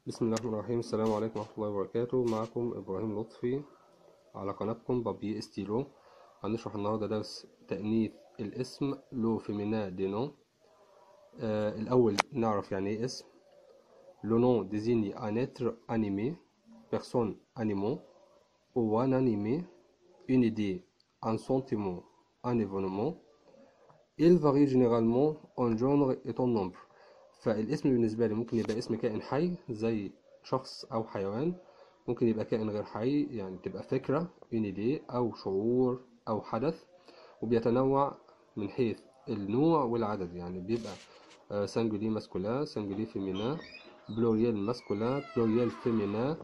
بسم الله الرحمن الرحيم السلام عليكم ورحمة الله وبركاته معكم إبراهيم لطفي على قناتكم بابي استيلو هنشرح النهاردة درس تأنيث الاسم لو فيمينا دي نو آه الأول نعرف يعني إيه اسم لو نو désigne un être animé personne animaux ou un animé une idée un sentiment un événement il varie généralement en genre et en nombre فالاسم بالنسبة لي ممكن يبقى اسم كائن حي زي شخص أو حيوان ممكن يبقى كائن غير حي يعني تبقى فكرة يونيدي أو شعور أو حدث وبيتنوع من حيث النوع والعدد يعني بيبقى سانجولي ماسكولا سانجولي فيمينا بلوريال ماسكولا بلوريال فيمينا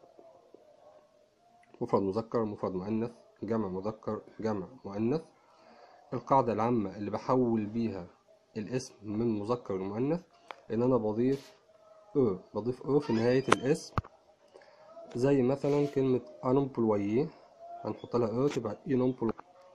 مفرد مذكر مفرد مؤنث جمع مذكر جمع مؤنث القاعدة العامة اللي بحول بيها الاسم من مذكر لمؤنث ان انا بضيف او بضيف او في نهاية الاسم زي مثلا كلمة ان امبلويي هنحط لها او تبقى ان امبلويي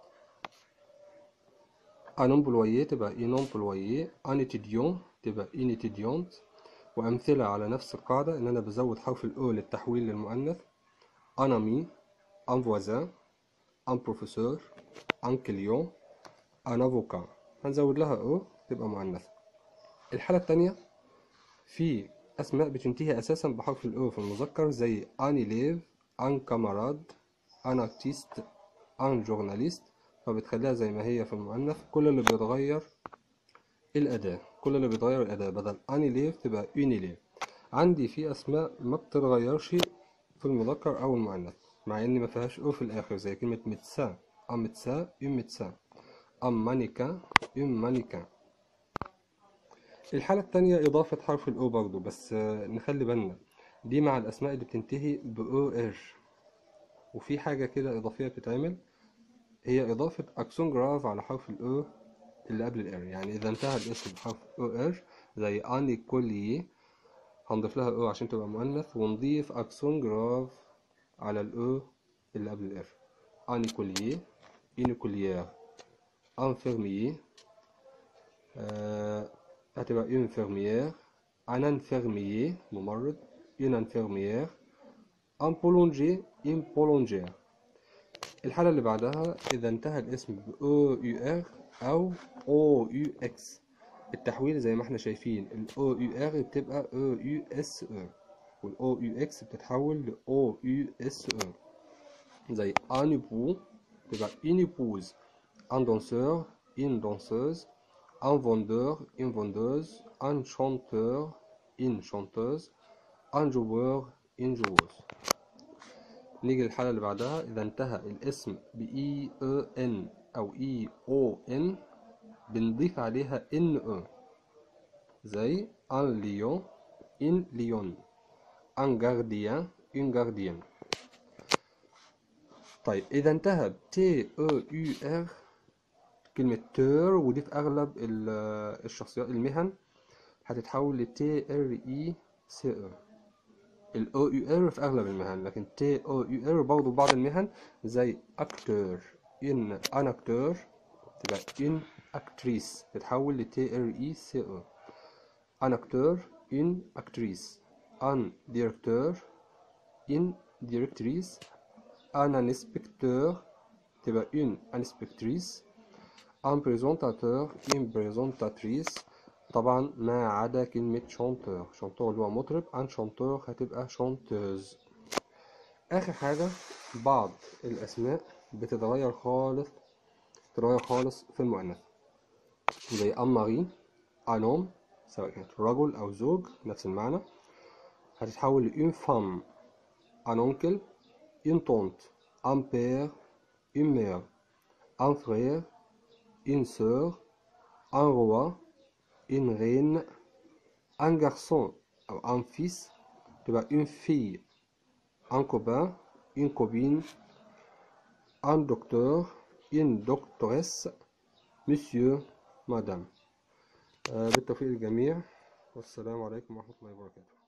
ان امبلويي تبقى ان امبلويي ان اتيديون تبقى ان اتيديونت وامثلة على نفس القاعدة ان انا بزود حرف الاو للتحويل للمؤنث ان امي ان فوازان ان بروفيسور ان كليون ان افوكا هنزود لها او تبقى مؤنث الحالة التانية في أسماء بتنتهي أساسا بحرف الأو في المذكر زي أن إليف أن كاماراد أن أرتيست أن جورناليست فبتخليها زي ما هي في المؤنث كل اللي بيتغير الأداة كل اللي بيتغير الأداة بدل أن إليف تبقى أون إليف عندي في أسماء ما بتتغيرش في المذكر أو المؤنث مع إن ما فيهاش أو في الآخر زي كلمة متسا أن متسا أون متسا أن مانيكا أون مانيكا الحالة التانية إضافة حرف الأو برضو بس نخلي بالنا دي مع الأسماء اللي بتنتهي بأو إر وفي حاجة كده إضافية بتتعمل هي إضافة أكسون جراف على حرف الأو اللي قبل الإر يعني إذا انتهى الاسم بحرف أو إر زي أني كولي هنضيف لها أو عشان تبقى مؤنث ونضيف أكسون جراف على الأو اللي قبل الإر أني كولي إني كوليير انفيرميي آه هتبقى une infirmière un infirmier ممرض une infirmière un boulanger une boulangère الحالة اللي بعدها إذا انتهى الاسم ب O U R أو O U X التحويل زي ما احنا شايفين ال O U R بتبقى O U S E وال O U X بتتحول ل O U S E زي un époux تبقى une épouse un danseur une danseuse un vendeur, une vendeuse, un chanteur, une chanteuse, un joueur, une joueuse. نيجي للحالة اللي بعدها إذا انتهى الاسم ب E E N أو E O N بنضيف عليها N E زي un lion, une lion, un gardien, une gardienne. طيب إذا انتهى ب T E U R كلمة تير ودي في أغلب الشخصيات المهن هتتحول ل T R E C E ال O U R في أغلب المهن لكن T O U R برضه بعض المهن زي أكتور إن أن أكتور تبقى إن أكتريس تتحول ل T R E C E أن أكتور إن أكتريس أن ديركتور إن ديركتريس أن إنسبكتور تبقى إن إنسبكتريس un présentateur une présentatrice طبعا ما عدا كلمة شانتور شانتور اللي هو مطرب عن شانتور هتبقى شانتوز آخر حاجة بعض الأسماء بتتغير خالص بتتغير خالص في المؤنث زي أم ماري أنوم سواء كانت رجل أو زوج نفس المعنى هتتحول لأون فام أن أونكل أون طونت أن بير أون مير أن فرير une sœur, un roi, une reine, un garçon ou un fils, une fille, un copain, une copine, un docteur, une doctoresse, monsieur, madame. بالتوفيق للجميع والسلام عليكم ورحمة الله وبركاته